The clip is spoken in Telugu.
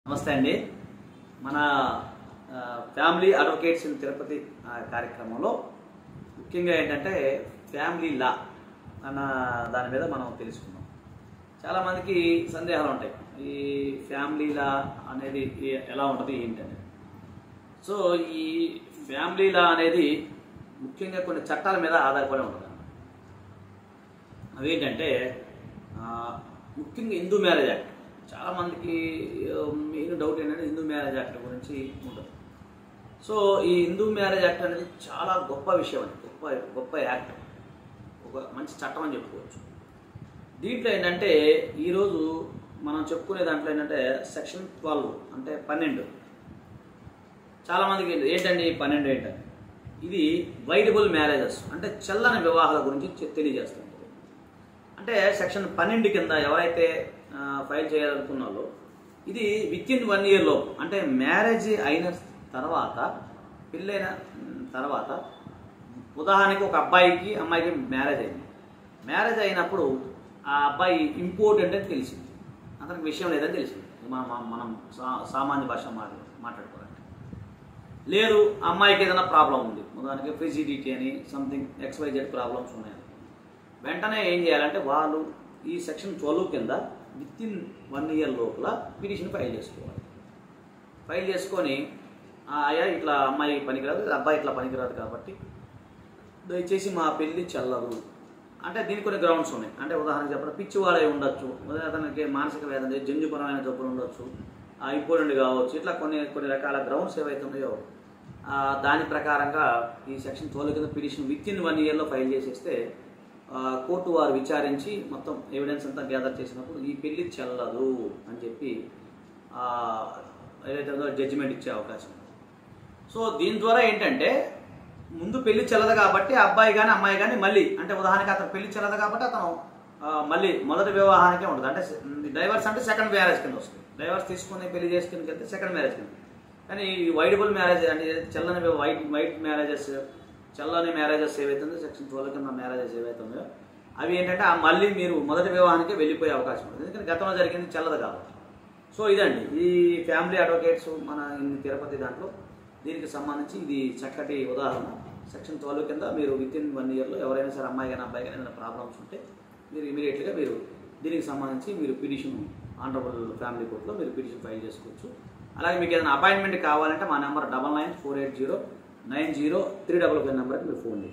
నమస్తే అండి మన ఆ, ఫ్యామిలీ అడ్వకేట్స్ ఇన్ తిరుపతి ఆ, కార్యక్రమంలో ముఖ్యంగా ఏంటంటే ఫ్యామిలీ లా అన్న దాని మీద మనం తెలుసుకుందాం చాలామందికి సందేహాలు ఉంటాయి ఈ ఫ్యామిలీ లా అనేది ఏ- ఎలా ఉంటుంది ఏంటనేది సో ఈ ఫ్యామిలీ లా అనేది ముఖ్యంగా కొన్ని చట్టాల మీద ఆధారపడి ఉంటుంది అవేంటంటే ఆ, ముఖ్యంగా హిందూ మ్యారేజ్ యాక్ట్ చాలామందికి మెయిన్ డౌట్ ఏంటంటే హిందూ మ్యారేజ్ యాక్ట్ గురించి ఉంటుంది సో ఈ హిందూ మ్యారేజ్ యాక్ట్ అనేది చాలా గొప్ప విషయం అండి గొప్ప గొప్ప యాక్ట్ ఒక మంచి చట్టం అని చెప్పుకోవచ్చు దీంట్లో ఏంటంటే ఈరోజు మనం చెప్పుకునే దాంట్లో ఏంటంటే సెక్షన్ ట్వెల్వ్ అంటే పన్నెండు చాలామందికి ఏంటండి ఈ పన్నెండు ఏంటంటే ఇది వైడబుల్ మ్యారేజెస్ అంటే చల్లని వివాహాల గురించి చె- తెలియజేస్తుంది అంటే సెక్షన్ పన్నెండు కింద ఎవరైతే ఆ, ఫైల్ చేయాలనుకున్నారో ఇది విత్ ఇన్ వన్ ఇయర్ లోపు అంటే మ్యారేజ్ అయిన తర్వాత పెళ్ళైన మ్, తర్వాత ఉదాహరణకి ఒక అబ్బాయికి అమ్మాయికి మ్యారేజ్ అయింది మ్యారేజ్ అయినప్పుడు ఆ అబ్బాయి ఇంపార్టెంట్ అని తెలిసింది అతనికి విషయం లేదని తెలిసింది మనం మనం- మనం సా- సామాన్య భాష మాట్లా మాట్లాడుకోవాలంటే లేదు ఆ అమ్మాయికి ఏదైనా ప్రాబ్లం ఉంది ఉదాహరణకి ఫిజిడిటీ అని సంథింగ్ ఎక్స్వైజెడ్ ప్రాబ్లమ్స్ ఉన్నాయి వెంటనే ఏం చేయాలంటే వాళ్ళు ఈ సెక్షన్ ట్వెల్వ్ కింద విత్ ఇన్ వన్ ఇయర్ లోపల పిటిషన్ ఫైల్ చేసుకోవాలి ఫైల్ చేసుకొని "ఆ, అయ్యా ఇట్లా అమ్మాయి పనికిరాదు అబ్బాయి ఇట్లా పనికిరాదు కాబట్టి దయచేసి మా పెళ్ళి చెల్లదు అంటే దీనికి కొన్ని గ్రౌండ్స్ ఉన్నాయి అంటే ఉదాహరణకు చెప్పడం పిచ్చివాడై ఉండొచ్చు ఉదాహరణకి అతనికి మానసిక వేదన జంజుపరమైన జబ్బులు ఉండొచ్చు ఇంపార్టెంట్ కావచ్చు ఇట్లా కొన్ని కొన్ని రకాల గ్రౌండ్స్ ఏవైతే ఉన్నాయో ఆ, దాని ప్రకారంగా ఈ సెక్షన్ ట్వెల్వ్ కింద పిటిషన్ విత్ ఇన్ వన్ ఇయర్లో ఫైల్ చేసేస్తే ఆ, కోర్టు వారు విచారించి మొత్తం ఎవిడెన్స్ అంతా గ్యాదర్ చేసినప్పుడు ఈ పెళ్లి చెల్లదు అని చెప్పి ఆ, ఏదైతే ఉందో జడ్జిమెంట్ ఇచ్చే అవకాశం ఉంది సో దీని ద్వారా ఏంటంటే ముందు పెళ్లి చెల్లదు కాబట్టి ఆ అబ్బాయి కానీ అమ్మాయి కానీ మళ్ళీ అంటే ఉదాహరణకి అతను పెళ్లి చెల్లదు కాబట్టి అతను ఆ, మళ్ళీ మొదటి వివాహానికే ఉంటుంది అంటే డైవర్స్ అంటే సెకండ్ మ్యారేజ్ కింద వస్తుంది డైవర్స్ తీసుకుని పెళ్లి చేసుకుని వెళ్తే సెకండ్ మ్యారేజ్ కింద కానీ ఈ వైడబుల్ మ్యారేజ్ అంటే చల్లని వి- వైట్ వైట్ మ్యారేజెస్ చల్లని మ్యారేజెస్ ఏవైతే ఉందో సెక్షన్ ట్వెల్వ్ కింద మ్యారేజెస్ ఏవైతే ఉన్నాయో అవి ఏంటంటే ఆ మళ్ళీ మీరు మొదటి వివాహానికి వెళ్ళిపోయే అవకాశం ఉంటుంది ఎందుకంటే గతంలో జరిగింది చల్లదు కాబట్టి సో ఇదండి ఈ ఫ్యామిలీ అడ్వకేట్స్ మన ఇన్ని తిరుపతి దాంట్లో దీనికి సంబంధించి ఇది చక్కటి ఉదాహరణ సెక్షన్ ట్వెల్వ్ కింద మీరు విత్ ఇన్ వన్ ఇయర్లో ఎవరైనా సరే అమ్మాయి కానీ అబ్బాయి కానీ ఏదైనా ప్రాబ్లమ్స్ ఉంటే మీరు ఇమీడియట్గా మీరు దీనికి సంబంధించి మీరు పిటిషన్ ఆనరబుల్ ఫ్యామిలీ కోర్టులో మీరు పిటిషన్ ఫైల్ చేసుకోవచ్చు అలాగే మీకు ఏదైనా అపాయింట్మెంట్ కావాలంటే మా number double nine four eight zero nine zero three double five నెంబర్కి మీరు ఫోన్ చేయండి